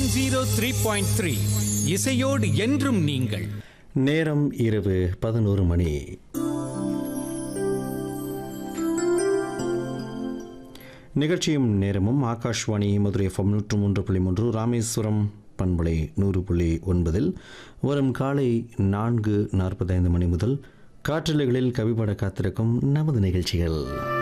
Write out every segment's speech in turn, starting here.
one zero three point three இசையோடு என்றும் நீங்கள் நேரம் இரவு பதினோரு மணி நிகழ்ச்சியும் நேரமும் ஆகாஷ்வாணி மதுரை எஃப்எம் நூற்று மூன்று புள்ளி மூன்று ராமேஸ்வரம் பண்பலை நூறு புள்ளி ஒன்பதில் வரும் காலை நான்கு நாற்பத்தைந்து மணி முதல் காற்றலைகளில் கவிப்பட காத்திருக்கும் நமது நிகழ்ச்சிகள்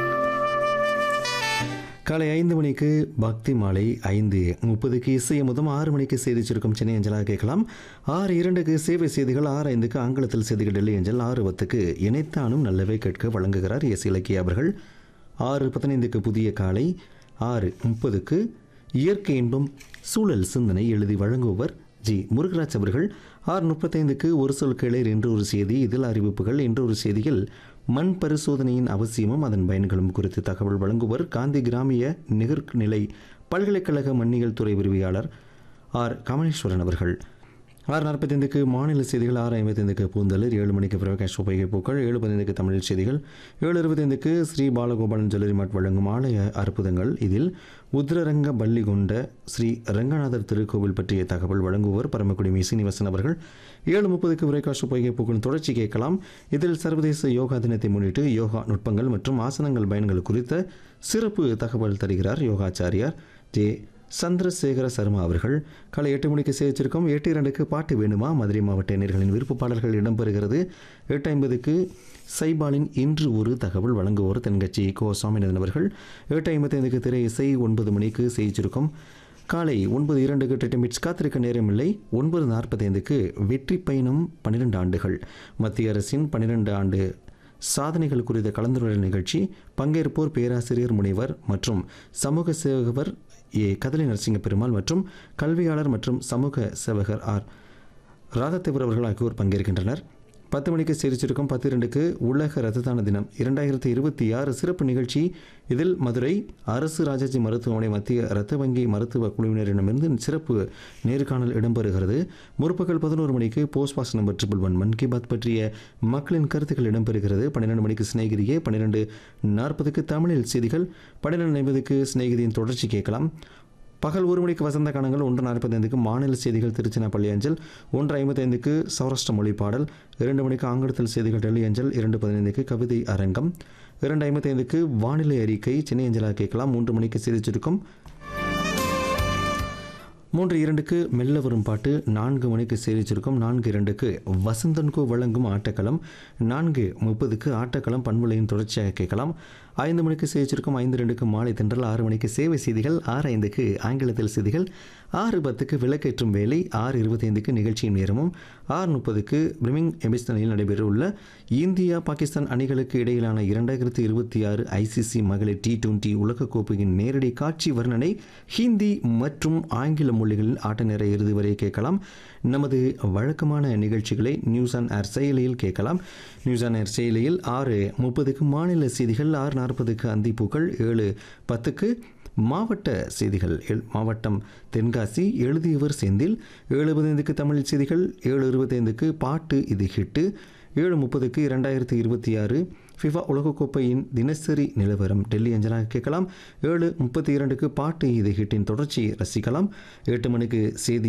காலை ஐந்து மணிக்கு பக்தி மாலை ஐந்து முப்பதுக்கு இசை முதம் ஆறு மணிக்கு செய்தி சுருக்கம் சென்னை அஞ்சலாக கேட்கலாம் ஆறு இரண்டுக்கு சேவை செய்திகள் ஆறு ஐந்துக்கு ஆங்கிலத்தில் செய்திகள் டெல்லி அஞ்சல் ஆறு பத்துக்கு இணைத்தானும் நல்லவே கேட்க வழங்குகிறார் எஸ் இலக்கிய அவர்கள் ஆறு பதினைந்துக்கு புதிய காலை ஆறு முப்பதுக்கு இயற்கை இன்பம் சூழல் சிந்தனை எழுதி வழங்குபவர் ஜி முருகராஜ் அவர்கள் ஆறு முப்பத்தைந்துக்கு ஒரு சொல் கிளர் என்று ஒரு செய்தி இதில் அறிவிப்புகள் என்று ஒரு செய்தியில் மண் பரிசோதனையின் அவசியமும் அதன் பயன்களும் குறித்து தகவல் வழங்குவர் காந்தி கிராமிய நிகர்நிலை பல்கலைக்கழக மண்ணியல் துறை உரிமையாளர் ஆர் கமலேஸ்வரன் அவர்கள் ஆறு நாற்பத்தைந்துக்கு மாநில செய்திகள் ஆறு ஐம்பத்தைந்துக்கு பூந்தலர் ஏழு மணிக்கு பிரகாஷ் உபயோக பூக்கள் ஏழு பதினைந்துக்கு தமிழ் செய்திகள் ஏழு இருபத்தைந்துக்கு ஸ்ரீ பாலகோபாலன் ஜுவல்லரி மார்ட் வழங்கும் ஆலய அற்புதங்கள் இதில் உத்ரரங்க பள்ளி கொண்ட ஸ்ரீ ரங்கநாதர் திருக்கோவில் பற்றிய தகவல் வழங்குவோர் பரமக்குடி சீனிவாசன் அவர்கள் ஏழு முப்பதுக்கு பிரகாஷ் உபயோக பூக்களின் தொடர்ச்சி கேட்கலாம் இதில் சர்வதேச யோகா தினத்தை முன்னிட்டு யோகா நுட்பங்கள் மற்றும் ஆசனங்கள் பயன்கள் குறித்த சிறப்பு தகவல் தருகிறார் யோகாச்சாரியார் ஜே சந்திரசேகர சர்மா அவர்கள் காலை எட்டு மணிக்கு சேவிச்சிருக்கோம் எட்டு இரண்டுக்கு பாட்டு வேணுமா மதுரை மாவட்ட நேர்களின் விருப்ப பாடல்கள் இடம்பெறுகிறது எட்டு ஐம்பதுக்கு சைபாலின் இன்று ஒரு தகவல் வழங்குவோர் தென்கட்சி கோ சுவாமிநாதன் அவர்கள் எட்டு ஐம்பத்தைந்துக்கு திரை இசை ஒன்பது மணிக்கு செய்திருக்கோம் காலை ஒன்பது இரண்டுக்கு டெட்டமிட்ஸ் காத்திருக்க நேரமில்லை ஒன்பது நாற்பத்தைந்துக்கு வெற்றி பயணம் பன்னிரெண்டு ஆண்டுகள் மத்திய அரசின் பன்னிரெண்டு ஆண்டு சாதனைகள் குறித்த கலந்துரையாடல் நிகழ்ச்சி பங்கேற்போர் பேராசிரியர் முனைவர் மற்றும் சமூக சேவகர் ஏ கதலி நரசிங்க பெருமாள் மற்றும் கல்வியாளர் மற்றும் சமூக சேவகர் ஆர் ராதத்தேவர் அவர்கள் ஆகியோர் பங்கேற்கின்றனர் பத்து மணிக்கு சிரிச்சிருக்கும் பத்து இரண்டுக்கு உலக ரத்த தான தினம் இரண்டாயிரத்தி இருபத்தி ஆறு சிறப்பு நிகழ்ச்சி இதில் மதுரை அரசு ராஜாஜி மருத்துவமனை மத்திய இரத்த வங்கி மருத்துவ குழுவினரிடமிருந்து சிறப்பு நேர்காணல் இடம்பெறுகிறது முற்பகல் பதினோரு மணிக்கு post box number triple one Mann Ki Baat பற்றிய மக்களின் கருத்துக்கள் இடம்பெறுகிறது பன்னிரெண்டு மணிக்கு சிநேகிரியே பன்னிரெண்டு நாற்பதுக்கு தமிழில் செய்திகள் பன்னிரெண்டு ஐம்பதுக்கு சிநேகிதியின் தொடர்ச்சி கேட்கலாம் பகல் ஒரு மணிக்கு வசந்த காலங்கள் ஒன்று நாற்பத்தைந்துக்கு மாநில செய்திகள் திருச்சினாப்பள்ளி அஞ்சல் ஒன்று ஐம்பத்தைந்துக்கு சௌராஷ்டிர மொழி பாடல் இரண்டு மணிக்கு ஆங்கிலத்தில் செய்திகள் டெல்லி அஞ்சல் இரண்டு பதினைந்துக்கு கவிதை அரங்கம் இரண்டு ஐம்பத்தைந்துக்கு வானிலை அறிக்கை சென்னை அஞ்சலாக கேட்கலாம் மூன்று மணிக்கு செய்தி சுருக்கம் மூன்று இரண்டுக்கு மெல்ல வரும் பாட்டு நான்கு மணிக்கு செய்தி சுருக்கம் நான்கு இரண்டுக்கு வசந்தன்கோ வழங்கும் ஆட்டக்களம் நான்கு முப்பதுக்கு ஆட்டக்களம் பண்புலையின் தொடர்ச்சியாக கேட்கலாம் ஐந்து மணிக்கு செய்தி சுருக்கம் ஐந்து ரெண்டுக்கு மாலை தென்றல் ஆறு மணிக்கு சேவை செய்திகள் ஆறு ஐந்துக்கு ஆங்கிலத்தில் செய்திகள் ஆறு பத்துக்கு விளக்கேற்றும் வேலை ஆறு இருபத்தைந்துக்கு நிகழ்ச்சியின் நேரமும் ஆறு முப்பதுக்கு பிரிமிங் எமிஸ்தனில் நடைபெறவுள்ள இந்தியா பாகிஸ்தான் அணிகளுக்கு இடையிலான இரண்டாயிரத்தி இருபத்தி ஆறு ஐசிசி மகளிர் டி டுவெண்டி உலகக்கோப்பையின் நேரடி காட்சி வர்ணனை ஹிந்தி மற்றும் ஆங்கில மொழிகளில் ஆட்ட நேர இறுதி வரை கேட்கலாம் நமது வழக்கமான நிகழ்ச்சிகளை நியூஸ் ஆன் ஏர் செயலியில் கேட்கலாம் நியூஸ் ஆன் ஏர் செயலியில் ஆறு முப்பதுக்கு மாநில செய்திகள் ஆறு நாற்பதுக்கு அந்திப்பூக்கள் ஏழு பத்துக்கு மாவட்ட செய்திகள் எல் மாவட்டம் தென்காசி எழுதியவர் செந்தில் ஏழு பதினைந்துக்கு தமிழ் செய்திகள் ஏழு இருபத்தைந்துக்கு பாட்டு இது ஹிட்டு ஏழு முப்பதுக்கு இரண்டாயிரத்தி இருபத்தி ஆறு ஃபிஃபா உலகக்கோப்பையின் தினசரி நிலவரம் டெல்லி அஞ்சலாக கேட்கலாம் ஏழு முப்பத்தி இரண்டுக்கு பாட்டு இது ஹிட்டின் தொடர்ச்சியை ரசிக்கலாம் எட்டு மணிக்கு செய்தி